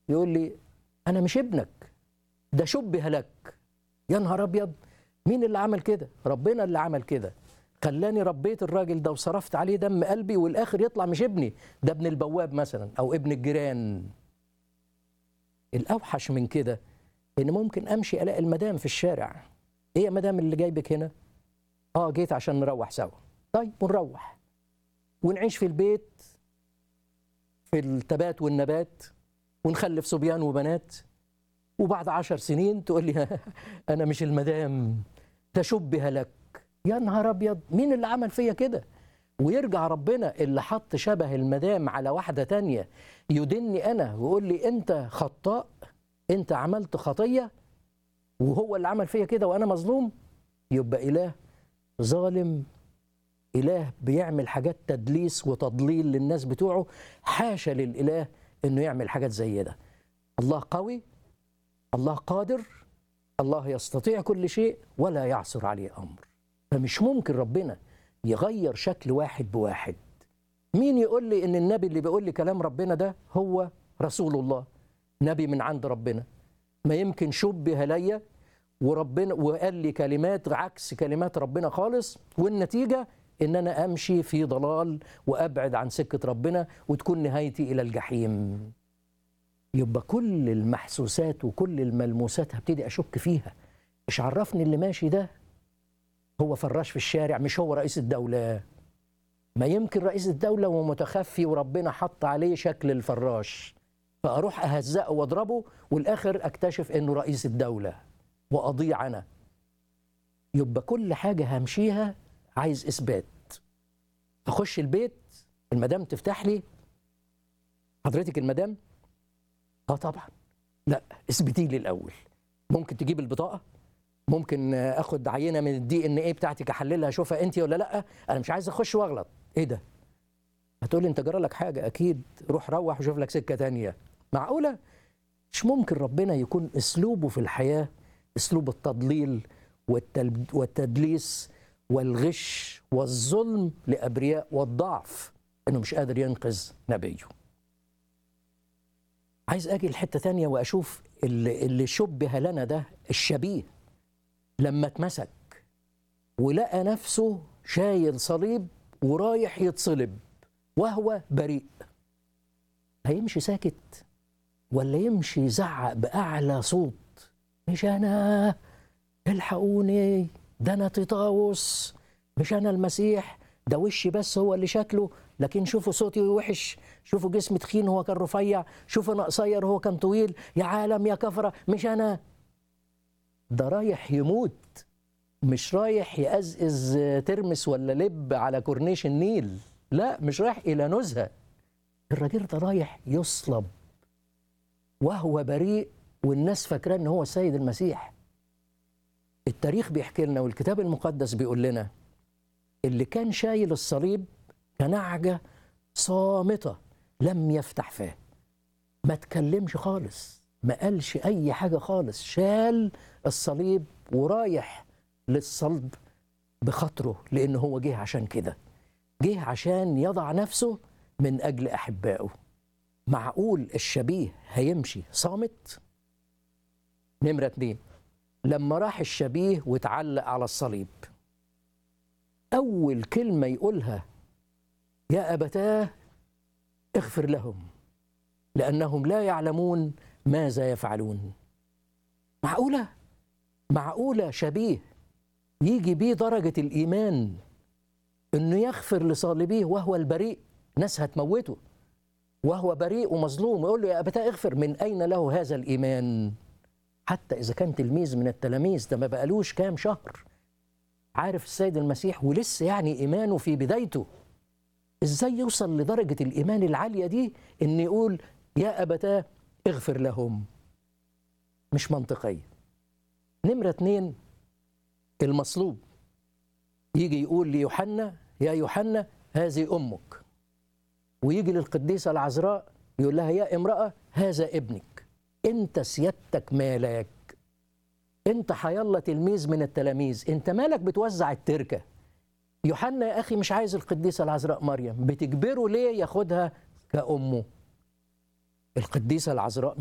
يقول لي انا مش ابنك ده شبه لك يا نهار ابيض مين اللي عمل كده ربنا اللي عمل كده خلاني ربيت الراجل ده وصرفت عليه دم قلبي والاخر يطلع مش ابني ده ابن البواب مثلا او ابن الجيران الاوحش من كده ان ممكن امشي الاقي المدام في الشارع ايه يا مدام اللي جايبك هنا اه جيت عشان نروح سوا طيب ونروح ونعيش في البيت في التبات والنبات ونخلف صبيان وبنات وبعد عشر سنين تقول لي انا مش المدام ده شبه لك يا نهار ابيض مين اللي عمل فيا كده ويرجع ربنا اللي حط شبه المدام على واحده تانية يدني انا ويقول لي انت خطاء انت عملت خطيه وهو اللي عمل فيا كده وانا مظلوم يبقى اله ظالم اله بيعمل حاجات تدليس وتضليل للناس بتوعه حاشا للاله انه يعمل حاجات زي ده الله قوي الله قادر الله يستطيع كل شيء ولا يعصر عليه امر فمش ممكن ربنا يغير شكل واحد بواحد مين يقول لي ان النبي اللي بيقول لي كلام ربنا ده هو رسول الله نبي من عند ربنا ما يمكن شبه ليا وربنا وقال لي كلمات عكس كلمات ربنا خالص والنتيجه ان انا امشي في ضلال وابعد عن سكه ربنا وتكون نهايتي الى الجحيم يبقى كل المحسوسات وكل الملموسات هبتدي اشك فيها مش عرفني اللي ماشي ده هو فراش في الشارع مش هو رئيس الدوله ما يمكن رئيس الدوله ومتخفي وربنا حط عليه شكل الفراش فاروح اهزقه واضربه والاخر اكتشف انه رئيس الدوله واضيع انا يبقى كل حاجه همشيها عايز اثبات اخش البيت المدام تفتح لي حضرتك المدام اه طبعا لا اثبتي لي الاول ممكن تجيب البطاقه ممكن اخد عينه من الدي ان ايه بتاعتك احللها اشوفها انت ولا لا انا مش عايز اخش واغلط ايه ده هتقولي انت جرى لك حاجه اكيد روح روح وشوف لك سكه تانية معقوله مش ممكن ربنا يكون اسلوبه في الحياه اسلوب التضليل والتدليس والغش والظلم لابرياء والضعف انه مش قادر ينقذ نبيه عايز اجي لحته تانية واشوف اللي, اللي شبه لنا ده الشبيه لما اتمسك ولقى نفسه شايل صليب ورايح يتصلب وهو بريء هيمشي ساكت ولا يمشي يزعق باعلى صوت مش انا الحقوني ده انا تيطاوس مش انا المسيح ده وشي بس هو اللي شكله لكن شوفوا صوتي وحش شوفوا جسمي تخين هو كان رفيع شوفوا انا قصير هو كان طويل يا عالم يا كفره مش انا ده رايح يموت مش رايح يقزقز ترمس ولا لب على كورنيش النيل لا مش رايح الى نزهه الراجل ده رايح يصلب وهو بريء والناس فاكراه ان هو السيد المسيح التاريخ بيحكي لنا والكتاب المقدس بيقول لنا اللي كان شايل الصليب كنعجه صامته لم يفتح فاه ما تكلمش خالص ما قالش اي حاجه خالص شال الصليب ورايح للصلب بخاطره لان هو جه عشان كده جه عشان يضع نفسه من اجل احبائه معقول الشبيه هيمشي صامت نمره اتنين لما راح الشبيه واتعلق على الصليب اول كلمه يقولها يا ابتاه اغفر لهم لانهم لا يعلمون ماذا يفعلون معقوله معقوله شبيه يجي بيه درجه الايمان انه يغفر لصالبيه وهو البريء ناس هتموته وهو بريء ومظلوم يقول له يا ابتاه اغفر من اين له هذا الايمان حتى اذا كان تلميذ من التلاميذ ده ما بقالوش كام شهر عارف السيد المسيح ولسه يعني ايمانه في بدايته ازاي يوصل لدرجه الايمان العاليه دي ان يقول يا ابتاه اغفر لهم مش منطقيه نمره اتنين المصلوب يجي يقول ليوحنا يا يوحنا هذه امك ويجي للقديسه العذراء يقول لها يا امراه هذا ابنك انت سيادتك مالك انت حيالله تلميذ من التلاميذ انت مالك بتوزع التركه يوحنا يا اخي مش عايز القديسه العذراء مريم بتجبره ليه ياخدها كامه القديسه العذراء